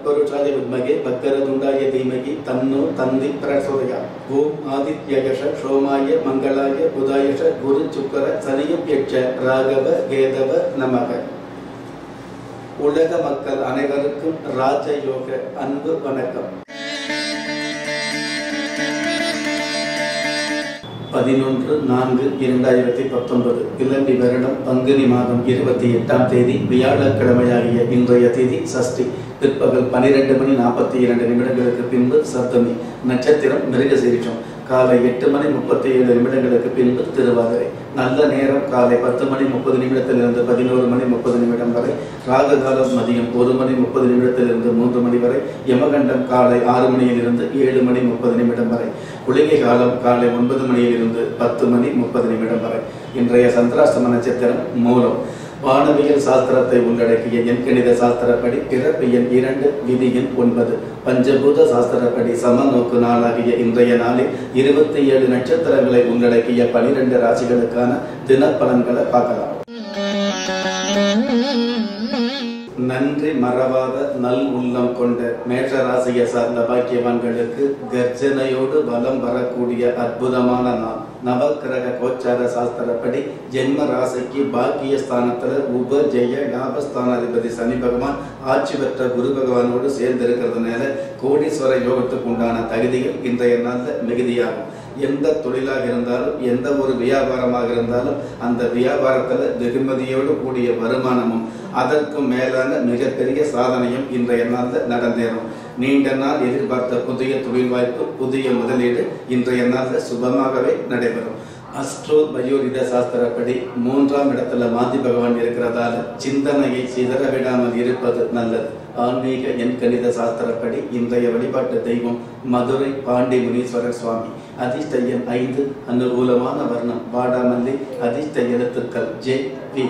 தத்பருஷாய வித்மகே வக்கரதுண்டாய தீமகி தன்னோ தந்தி பிரசோதயா ஓம் ஆதித்யயஷ சோமாய மங்களாய புதாயஷ குரு சுக்கர சனியம் யட்ச ராகவ கேதவ நமக உலக மக்கள் அனைவருக்கும் ராஜயோக அன்பு வணக்கம் பதினொன்று நான்கு இரண்டாயிரத்தி பத்தொன்பது இலங்கை வருடம் பங்குனி மாதம் இருபத்தி எட்டாம் தேதி வியாழக்கிழமையாகிய இன்றைய தேதி சஷ்டி பிற்பகல் பன்னிரெண்டு மணி நாற்பத்தி இரண்டு நிமிடங்களுக்கு பின்பு சப்தமி நட்சத்திரம் மிருகசீரிஷம் காலை எட்டு மணி முப்பத்தி ஏழு நிமிடங்களுக்கு பின்பு திருவாதிரை நல்ல நேரம் காலை பத்து மணி முப்பது நிமிடத்திலிருந்து பதினோரு மணி முப்பது நிமிடம் வரை ராக காலம் மதியம் ஒரு மணி முப்பது நிமிடத்திலிருந்து மூன்று மணி வரை யமகண்டம் காலை ஆறு மணியிலிருந்து ஏழு மணி முப்பது நிமிடம் வரை குளிகை காலம் காலை ஒன்பது மணியிலிருந்து பத்து மணி முப்பது நிமிடம் வரை இன்றைய சந்திராஷ்டம நட்சத்திரம் மூலம் வானவியல் சாஸ்திரத்தை உள்ளடக்கிய எண்கணித சாஸ்திரப்படி பிறப்பு எண் இரண்டு விதி எண் ஒன்பது பஞ்சபூத சாஸ்திரப்படி சமநோக்கு நாளாகிய இன்றைய நாளில் இருபத்தி ஏழு நட்சத்திரங்களை உள்ளடக்கிய பனிரெண்டு ராசிகளுக்கான தினப்பலன்களை பார்க்கலாம் நன்றி மறவாத நல் உள்ளம் கொண்ட மேஷ ராசியை சார்ந்த பாக்கியவான்களுக்கு கர்ஜனையோடு பலம் வரக்கூடிய அற்புதமான நாள் நவக்கிரக கோச்சார சாஸ்திரப்படி ஜென்ம ராசிக்கு பாக்கிய ஸ்தானத்துல உப ஜெய லாபஸ்தானாதிபதி சனி பகவான் ஆட்சி பெற்ற குரு பகவானோடு சேர்ந்து இருக்கிறதுனால கோடீஸ்வர யோகத்துக்கு உண்டான தகுதிகள் இன்றைய நாளில் மிகுதியாகும் எந்த தொழிலாக இருந்தாலும் எந்த ஒரு வியாபாரமாக இருந்தாலும் அந்த வியாபாரத்தில் வெகுமதியோடு கூடிய வருமானமும் அதற்கும் மேலான மிகப்பெரிய சாதனையும் இன்றைய நாளில் நடந்தேறும் நீண்ட நாள் எதிர்பார்த்த புதிய தொழில் வாய்ப்பு புதிய முதலீடு இன்றைய நாளில் சுபமாகவே நடைபெறும் அஸ்ட்ரோ பயோரித சாஸ்திரப்படி மூன்றாம் இடத்துல மாந்தி பகவான் இருக்கிறதால சிந்தனையை சிதற விடாமல் இருப்பது நல்லது ஆன்மீக எண்கணித சாஸ்திரப்படி இன்றைய வழிபாட்டு தெய்வம் மதுரை பாண்டி முனீஸ்வரர் சுவாமி அதிர்ஷ்ட எண் ஐந்து அனுகூலமான வர்ணம் வாடாமல்லி அதிர்ஷ்ட எழுத்துக்கள் ஜே வி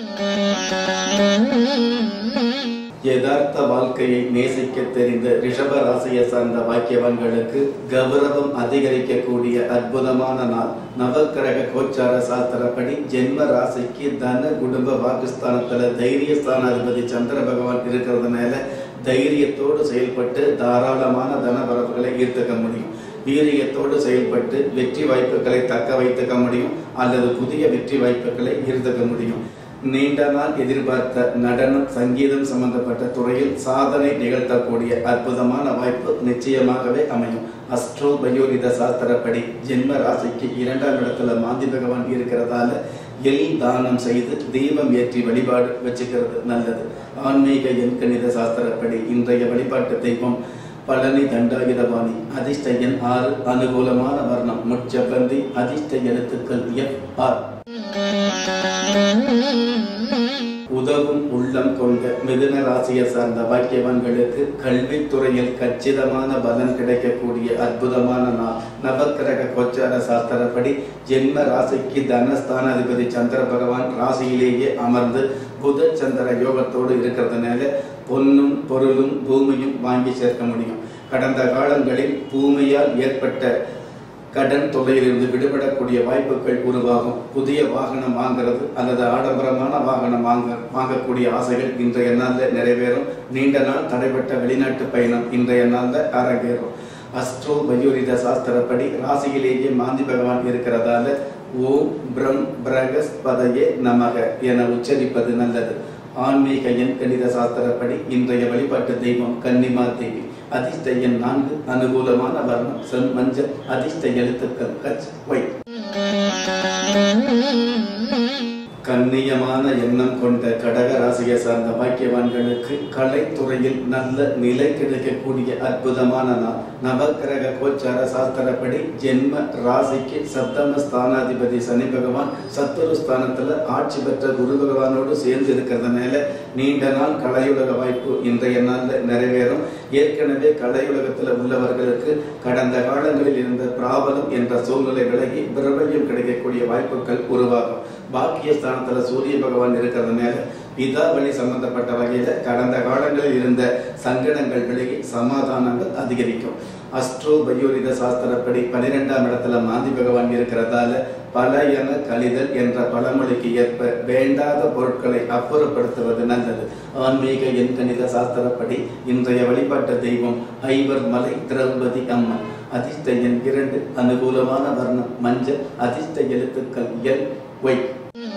யதார்த்த வாழ்க்கையை நேசிக்க தெரிந்த ரிஷப ராசியை சார்ந்த வாக்கியவான்களுக்கு கௌரவம் அதிகரிக்கக்கூடிய அற்புதமான நாள் நவக்கிரக கோச்சார சாஸ்திரப்படி ஜென்ம ராசிக்கு தன குடும்ப வாக்குஸ்தானத்துல தைரிய ஸ்தானாதிபதி சந்திர பகவான் இருக்கிறதுனால தைரியத்தோடு செயல்பட்டு தாராளமான தன வரவுகளை ஈர்த்துக்க முடியும் வீரியத்தோடு செயல்பட்டு வெற்றி வாய்ப்புகளை தக்க வைத்துக்க முடியும் அல்லது புதிய வெற்றி வாய்ப்புகளை ஈர்த்துக்க முடியும் நீண்ட நாள் எதிர்பார்த்த நடனம் சங்கீதம் சம்பந்தப்பட்ட துறையில் சாதனை நிகழ்த்தக்கூடிய அற்புதமான வாய்ப்பு நிச்சயமாகவே அமையும் அஸ்ட்ரோ பயோரித சாஸ்திரப்படி ஜென்ம ராசிக்கு இரண்டாம் இடத்துல மாந்தி பகவான் இருக்கிறதால எல் தானம் செய்து தீபம் ஏற்றி வழிபாடு வச்சுக்கிறது நல்லது ஆன்மீக எண்கணித சாஸ்திரப்படி இன்றைய வழிபாட்டு தெய்வம் பழனி தண்டாயுதபாணி அதிர்ஷ்ட எண் ஆறு அனுகூலமான வர்ணம் முச்சபந்தி அதிர்ஷ்ட எழுத்துக்கள் எஃப் ஆர் உதவும் உள்ளம் கொண்ட மிதுன ராசியை சார்ந்த பாக்கியவான்களுக்கு கல்வித்துறையில் கச்சிதமான பலன் கிடைக்கக்கூடிய அற்புதமான நாள் நவக்கிரக கோச்சார சாஸ்திரப்படி ஜென்ம ராசிக்கு தனஸ்தானாதிபதி சந்திர பகவான் ராசியிலேயே அமர்ந்து புத சந்திர யோகத்தோடு இருக்கிறதுனால பொன்னும் பொருளும் பூமியும் வாங்கி சேர்க்க முடியும் கடந்த காலங்களில் பூமியால் ஏற்பட்ட கடன் தொகையிலிருந்து விடுபடக்கூடிய வாய்ப்புகள் உருவாகும் புதிய வாகனம் வாங்குறது அல்லது ஆடம்பரமான வாகனம் வாங்க வாங்கக்கூடிய ஆசைகள் இன்றைய நாளில் நிறைவேறும் நீண்ட நாள் தடைப்பட்ட வெளிநாட்டு பயணம் இன்றைய நாளில் அரங்கேறும் அஸ்ட்ரோ பயோரித சாஸ்திரப்படி ராசியிலேயே மாந்தி பகவான் இருக்கிறதால ஓம் பிரம் பிரகஸ்பதையே நமக என உச்சரிப்பது நல்லது ஆன்மீக எண் கணித சாஸ்திரப்படி இன்றைய வழிபாட்டு தெய்வம் கன்னிமா தேவி அதிர்ஷ்ட எண் நான்கு அனுகூலமான வர்ணம் செம் மஞ்சள் அதிர்ஷ்ட எழுத்துக்கள் ஹச் ஒய் கண்ணியமான எண்ணம் கொண்ட கடக ராசியை சார்ந்த பாக்கியவான்களுக்கு கலைத்துறையில் நல்ல நிலை கிடைக்கக்கூடிய அற்புதமான நாள் நவக்கிரக கோச்சார சாஸ்திரப்படி ஜென்ம ராசிக்கு சப்தம ஸ்தானாதிபதி சனி பகவான் சத்துரு ஸ்தானத்துல ஆட்சி பெற்ற குரு பகவானோடு சேர்ந்து இருக்கிறதுனால நீண்ட நாள் கலையுலக வாய்ப்பு இன்றைய நாளில் நிறைவேறும் ஏற்கனவே கலையுலகத்தில் உள்ளவர்களுக்கு கடந்த காலங்களில் இருந்த பிராபலம் என்ற சூழ்நிலை விலகி பிரபல்யம் கிடைக்கக்கூடிய வாய்ப்புகள் உருவாகும் பாக்கிய ஸ்தானத்துல சூரிய பகவான் இருக்கிறதுனால பிதா வழி சம்பந்தப்பட்ட வகையில கடந்த காலங்களில் இருந்த சங்கடங்கள் விலகி சமாதானங்கள் அதிகரிக்கும் அஸ்ட்ரோ பயோரித சாஸ்திரப்படி பன்னிரெண்டாம் இடத்துல மாந்தி பகவான் இருக்கிறதால பல என கழிதல் என்ற பழமொழிக்கு ஏற்ப வேண்டாத பொருட்களை அப்புறப்படுத்துவது நல்லது ஆன்மீக எண்கணித சாஸ்திரப்படி இன்றைய வழிபாட்டு தெய்வம் ஐவர் மலை திரௌபதி அம்மன் அதிர்ஷ்ட எண் இரண்டு அனுகூலமான வர்ணம் மஞ்சள் அதிர்ஷ்ட எழுத்துக்கள் எல் ஒய்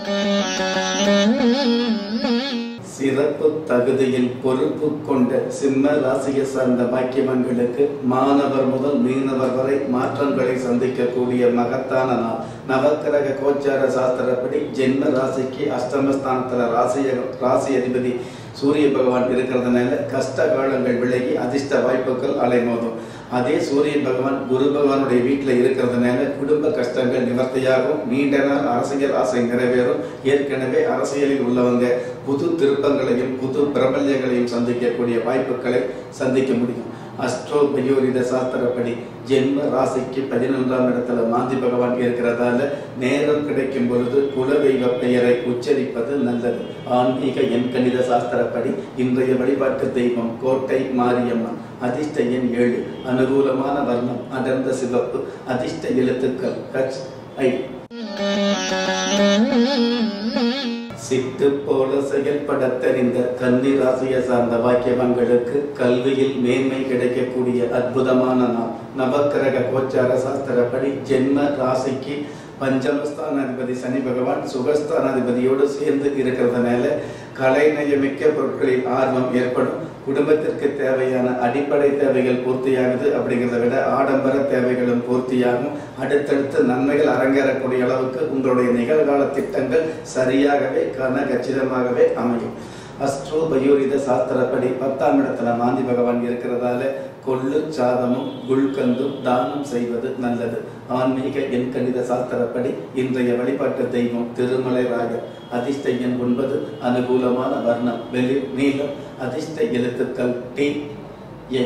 சிறப்பு தகுதியில் பொறுப்பு கொண்ட சிம்ம ராசியை சார்ந்த பாக்கியமன்களுக்கு மாணவர் முதல் மீனவர் வரை மாற்றங்களை சந்திக்கக்கூடிய மகத்தான நாள் நவக்கிரக கோச்சார சாஸ்திரப்படி ஜென்ம ராசிக்கு அஷ்டமஸ்தானத்துல ராசி ராசி அதிபதி சூரிய பகவான் இருக்கிறதுனால கஷ்ட காலங்கள் விலகி அதிர்ஷ்ட வாய்ப்புகள் அலைமோதும் அதே சூரிய பகவான் குரு பகவானுடைய வீட்டில் இருக்கிறதுனால குடும்ப கஷ்டங்கள் நிவர்த்தியாகும் நீண்ட நாள் அரசியல் ஆசை நிறைவேறும் ஏற்கனவே அரசியலில் உள்ளவங்க புது திருப்பங்களையும் புது பிரபல்யங்களையும் சந்திக்கக்கூடிய வாய்ப்புகளை சந்திக்க முடியும் அஸ்ட்ரோ பயோரித சாஸ்திரப்படி ஜென்ம ராசிக்கு பதினொன்றாம் இடத்துல மாந்தி பகவான் இருக்கிறதால நேரம் கிடைக்கும் பொழுது குலதெய்வ பெயரை உச்சரிப்பது நல்லது ஆன்மீக எண்கணித சாஸ்திரப்படி இன்றைய வழிபாட்டு தெய்வம் கோட்டை மாரியம்மன் அதிர்ஷ்ட எண் ஏழு அனுகூலமான வர்ணம் அடர்ந்த சிவப்பு அதிர்ஷ்ட எழுத்துக்கள் கச் ஐ சிட்டு போல செயல்பட தெரிந்த கன்னி ராசியை சார்ந்த வாக்கியவங்களுக்கு கல்வியில் மேன்மை கிடைக்கக்கூடிய அற்புதமான நாள் நவக்கிரக கோச்சார சாஸ்திரப்படி ஜென்ம ராசிக்கு பஞ்சமஸ்தானாதிபதி சனி பகவான் சுகஸ்தானாதிபதியோடு சேர்ந்து இருக்கிறதுனால கலைநயமிக்க பொருட்களில் ஆர்வம் ஏற்படும் குடும்பத்திற்கு தேவையான அடிப்படை தேவைகள் பூர்த்தியாகுது அப்படிங்கிறத விட ஆடம்பர தேவைகளும் பூர்த்தியாகும் அடுத்தடுத்து நன்மைகள் அரங்கேறக்கூடிய அளவுக்கு உங்களுடைய நிகழ்கால திட்டங்கள் சரியாகவே கன கச்சிதமாகவே அமையும் அஸ்ட்ரோ பயோரித சாஸ்திரப்படி பத்தாம் இடத்துல மாந்தி பகவான் இருக்கிறதால கொள்ளு சாதமும் குல்கந்தும் தானம் செய்வது நல்லது ஆன்மீக எண்கணித சாஸ்திரப்படி இன்றைய வழிபாட்டு தெய்வம் திருமலை ராயர் அதிர்ஷ்ட எண் ஒன்பது அனுகூலமான வர்ணம் வெளிர் நீளம் அதிர்ஷ்ட எழுத்துக்கள் டி ஏ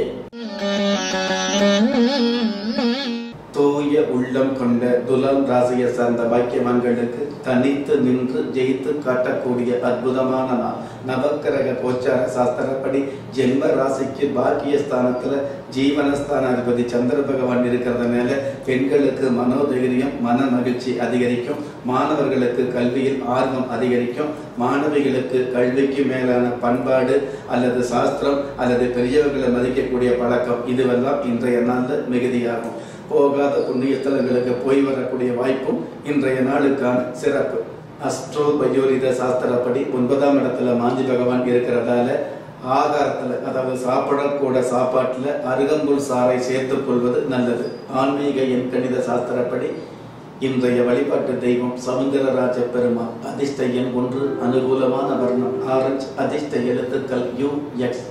தூய உள்ளம் கொண்ட துலாம் ராசியை சார்ந்த பாக்கியவான்களுக்கு தனித்து நின்று ஜெயித்து காட்டக்கூடிய அற்புதமான நாள் நவக்கிரக கோச்சார சாஸ்திரப்படி ஜென்ம ராசிக்கு பாக்கிய ஸ்தானத்துல ஜீவனஸ்தான அதிபதி சந்திர பகவான் இருக்கிறதுனால பெண்களுக்கு மனோதைரியம் மன மகிழ்ச்சி அதிகரிக்கும் மாணவர்களுக்கு கல்வியில் ஆர்வம் அதிகரிக்கும் மாணவிகளுக்கு கல்விக்கு மேலான பண்பாடு அல்லது சாஸ்திரம் அல்லது பெரியவர்களை மதிக்கக்கூடிய பழக்கம் இதுவெல்லாம் இன்றைய நாளில் மிகுதியாகும் போகாத புண்ணிய ஸ்தலங்களுக்கு போய் வரக்கூடிய வாய்ப்பும் இன்றைய நாளுக்கான சிறப்பு அஸ்ட்ரோ பயோரித சாஸ்திரப்படி ஒன்பதாம் இடத்துல மாந்தி பகவான் இருக்கிறதால ஆகாரத்துல அதாவது சாப்பிடக்கூட சாப்பாட்டுல அருகம்புல் சாறை சேர்த்துக் கொள்வது நல்லது ஆன்மீக எண்கணித சாஸ்திரப்படி இன்றைய வழிபாட்டு தெய்வம் சமுத்திரராஜ பெருமாள் அதிர்ஷ்ட எண் ஒன்று அனுகூலமான வர்ணம் ஆரஞ்சு அதிர்ஷ்ட எழுத்துக்கள் யூ எக்ஸ்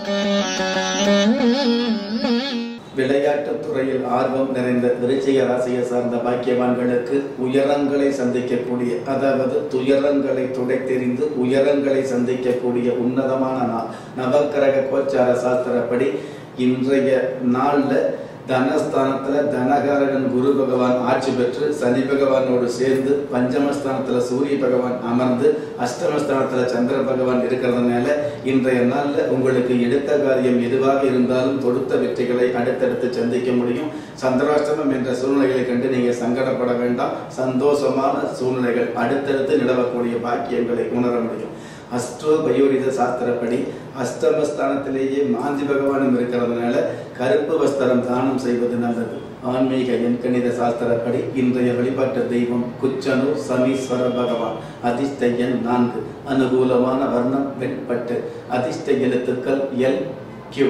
விளையாட்டுத் துறையில் ஆர்வம் நிறைந்த விருச்சிக ராசியை சார்ந்த பாக்கியவான்களுக்கு உயரங்களை சந்திக்கக்கூடிய அதாவது துயரங்களை துடைத்தெறிந்து உயரங்களை சந்திக்கக்கூடிய உன்னதமான நாள் நவக்கிரக கோச்சார சாஸ்திரப்படி இன்றைய நாள்ல தனஸ்தானத்துல தனகாரகன் குரு பகவான் ஆட்சி பெற்று சனி பகவானோடு சேர்ந்து பஞ்சமஸ்தானத்துல சூரிய பகவான் அமர்ந்து அஷ்டமஸ்தானத்துல சந்திர பகவான் இருக்கிறதுனால இன்றைய நாள்ல உங்களுக்கு எடுத்த காரியம் எதுவாக இருந்தாலும் தொடுத்த வெற்றிகளை அடுத்தடுத்து சந்திக்க முடியும் சந்திராஷ்டமம் என்ற சூழ்நிலைகளை கண்டு நீங்க சங்கடப்பட வேண்டாம் சந்தோஷமான சூழ்நிலைகள் அடுத்தடுத்து நிலவக்கூடிய பாக்கியங்களை உணர முடியும் அஸ்ட்ரோ பயோரித சாஸ்திரப்படி அஷ்டமஸ்தானத்திலேயே மாந்தி பகவானும் இருக்கிறதுனால கருப்பு வஸ்திரம் தானம் செய்வது நல்லது ஆன்மீக எண்கணித சாஸ்திரப்படி இன்றைய வழிபாட்டு தெய்வம் குச்சனூர் சனீஸ்வர பகவான் அதிர்ஷ்ட எண் நான்கு அனுகூலமான வர்ணம் வெண்பட்டு அதிர்ஷ்ட எழுத்துக்கள் எல் கியூ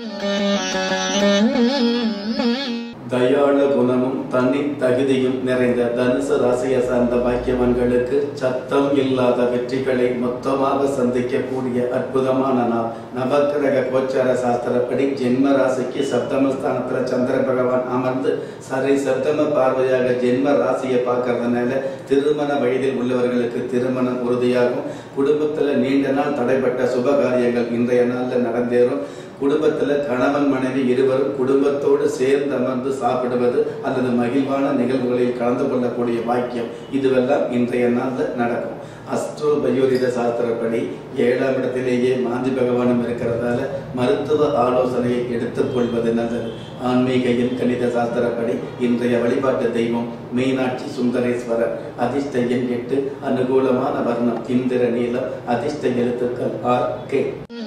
தயாள குணமும் தனி தகுதியும் நிறைந்த தனுசு ராசியை சார்ந்த பாக்கியவான்களுக்கு சத்தம் இல்லாத வெற்றிகளை மொத்தமாக சந்திக்கக்கூடிய அற்புதமான நாள் நவக்கிரக கோச்சார சாஸ்திரப்படி ஜென்ம ராசிக்கு சப்தமஸ்தானத்துல சந்திர பகவான் அமர்ந்து சரி சப்தம பார்வையாக ஜென்ம ராசியை பார்க்கறதுனால திருமண வயதில் உள்ளவர்களுக்கு திருமணம் உறுதியாகும் குடும்பத்துல நீண்ட நாள் தடைப்பட்ட சுப காரியங்கள் இன்றைய நாள்ல நடந்தேறும் குடும்பத்தில் கணவன் மனைவி இருவரும் குடும்பத்தோடு சேர்ந்து அமர்ந்து சாப்பிடுவது அல்லது மகிழ்வான நிகழ்வுகளில் கலந்து கொள்ளக்கூடிய பாக்கியம் இதுவெல்லாம் இன்றைய நாளில் நடக்கும் அஸ்ட்ரோ பயோரித சாஸ்திரப்படி ஏழாம் இடத்திலேயே மாந்தி பகவானும் இருக்கிறதால மருத்துவ ஆலோசனையை எடுத்துக்கொள்வது நல்லது ஆன்மீக எண் கணித சாஸ்திரப்படி இன்றைய வழிபாட்டு தெய்வம் மீனாட்சி சுந்தரேஸ்வரர் அதிர்ஷ்ட எண் எட்டு அனுகூலமான வர்ணம் இந்திர நீலம் அதிர்ஷ்ட எழுத்துக்கள் ஆர் கே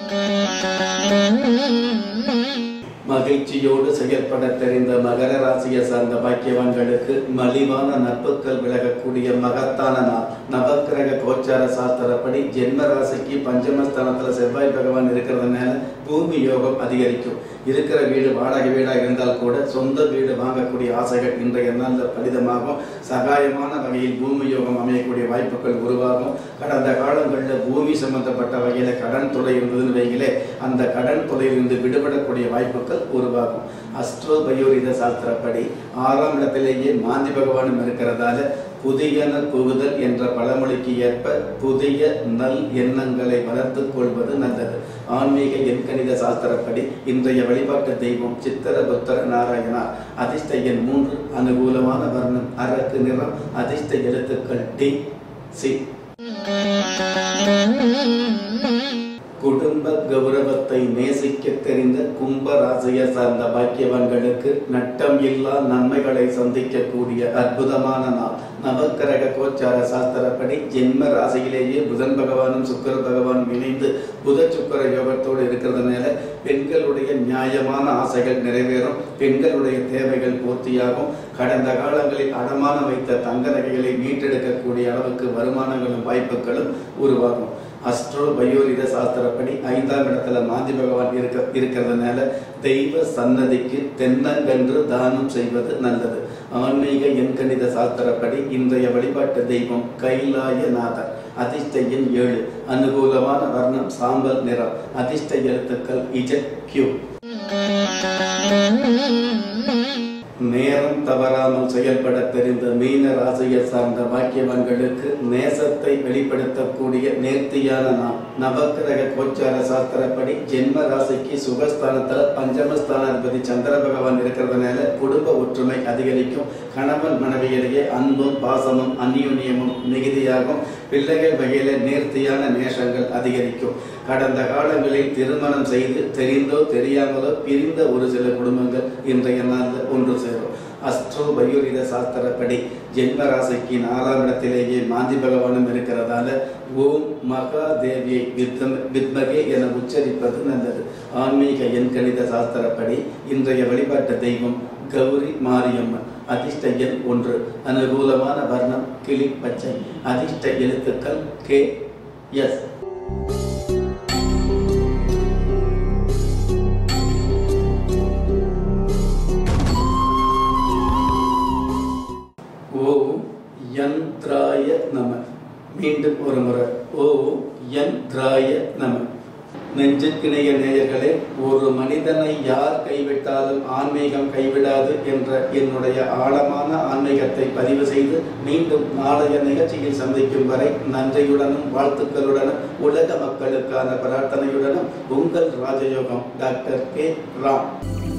மகிழ்ச்சியோடு செயல்பட தெரிந்த மகர ராசியை சார்ந்த பாக்கியவான்களுக்கு மலிவான நட்புகள் விலகக்கூடிய மகத்தான நாள் நவக்கிரக கோச்சார சாஸ்திரப்படி ஜென்ம ராசிக்கு பஞ்சமஸ்தானத்துல செவ்வாய் பகவான் இருக்கிறதுனால பூமி யோகம் அதிகரிக்கும் இருக்கிற வீடு வாடகை வீடா இருந்தால் கூட சொந்த வீடு வாங்கக்கூடிய ஆசைகள் இன்றைய நாளில் பலிதமாகும் சகாயமான வகையில் பூமி யோகம் அமையக்கூடிய வாய்ப்புகள் உருவாகும் கடந்த காலங்களில் பூமி சம்பந்தப்பட்ட வகையில் கடன் தொலை இருந்ததுன்னு வைங்களே அந்த கடன் தொலையிலிருந்து விடுபடக்கூடிய வாய்ப்புகள் உருவாகும் அஸ்ட்ரோ பயோரித சாஸ்திரப்படி ஆறாம் இடத்திலேயே மாந்தி பகவானும் இருக்கிறதால புதியன புகுதல் என்ற பழமொழிக்கு ஏற்ப புதிய நல் எண்ணங்களை வளர்த்துக் கொள்வது நல்லது ஆன்மீக எண்கணித சாஸ்திரப்படி இன்றைய வழிபாட்டு தெய்வம் சித்திர புத்தர நாராயணா அதிர்ஷ்ட எண் மூன்று அனுகூலமான வர்ணம் அரக்கு நிறம் அதிர்ஷ்ட எழுத்துக்கள் டி சி குடும்ப கௌரவத்தை நேசிக்க தெரிந்த கும்ப ராசியை சார்ந்த பாக்கியவான்களுக்கு நட்டம் இல்லா நன்மைகளை சந்திக்கக்கூடிய அற்புதமான நாள் நவக்கிரக கோச்சார சாஸ்திரப்படி ஜென்ம ராசியிலேயே புதன் பகவானும் சுக்கர பகவானும் இணைந்து புத சுக்கர யோகத்தோடு இருக்கிறதுனால பெண்களுடைய நியாயமான ஆசைகள் நிறைவேறும் பெண்களுடைய தேவைகள் பூர்த்தியாகும் கடந்த காலங்களில் அடமானம் வைத்த தங்க நகைகளை மீட்டெடுக்கக்கூடிய அளவுக்கு வருமானங்களும் வாய்ப்புகளும் உருவாகும் அஸ்ட்ரோ பயோரித சாஸ்திரப்படி ஐந்தாம் இடத்துல மாந்தி பகவான் இருக்க இருக்கிறதுனால தெய்வ சன்னதிக்கு தென்னங்கன்று தானம் செய்வது நல்லது ஆன்மீக எண்கணித சாஸ்திரப்படி இன்றைய வழிபாட்டு தெய்வம் கைலாயநாதர் அதிர்ஷ்ட எண் ஏழு அனுகூலமான வர்ணம் சாம்பல் நிறம் அதிர்ஷ்ட எழுத்துக்கள் இஜட் கியூ நேரம் தவறாமல் செயல்பட தெரிந்த மீன ராசியை சார்ந்த பாக்கியவான்களுக்கு நேசத்தை வெளிப்படுத்தக்கூடிய நேர்த்தியான நாள் நவக்கிரக கோச்சார சாஸ்திரப்படி ஜென்ம ராசிக்கு சுகஸ்தானத்துல பஞ்சமஸ்தானாதிபதி சந்திர பகவான் இருக்கிறதுனால குடும்ப ஒற்றுமை அதிகரிக்கும் கணவன் மனைவியிடையே அன்பும் பாசமும் அந்யோன்யமும் மிகுதியாகும் பிள்ளைகள் வகையில நேர்த்தியான நேசங்கள் அதிகரிக்கும் கடந்த காலங்களில் திருமணம் செய்து தெரிந்தோ தெரியாமலோ பிரிந்த ஒரு சில குடும்பங்கள் இன்றைய நாளில் ஒன்று சேரும் அஸ்ட்ரோ பயோரித சாஸ்திரப்படி ஜென்ம ராசிக்கு நாலாம் இடத்திலேயே மாந்தி பகவானும் இருக்கிறதால ஓம் மகாதேவியை வித்ம வித்மகே என உச்சரிப்பது நல்லது ஆன்மீக எண்கணித சாஸ்திரப்படி இன்றைய வழிபாட்டு தெய்வம் கௌரி மாரியம்மன் அதிர்ஷ்ட எண் ஒன்று அனுகூலமான வர்ணம் கிளி பச்சை அதிர்ஷ்ட எழுத்துக்கள் கே எஸ் ஓம் யந்திராய நம மீண்டும் ஒரு முறை ஓம் யந்திராய நம நெஞ்சுக்கிணைய நேயர்களே ஒரு மனிதனை யார் கைவிட்டாலும் ஆன்மீகம் கைவிடாது என்ற என்னுடைய ஆழமான ஆன்மீகத்தை பதிவு செய்து மீண்டும் நாளைய நிகழ்ச்சியில் சந்திக்கும் வரை நன்றியுடனும் வாழ்த்துக்களுடனும் உலக மக்களுக்கான பிரார்த்தனையுடனும் உங்கள் ராஜயோகம் டாக்டர் கே ராம்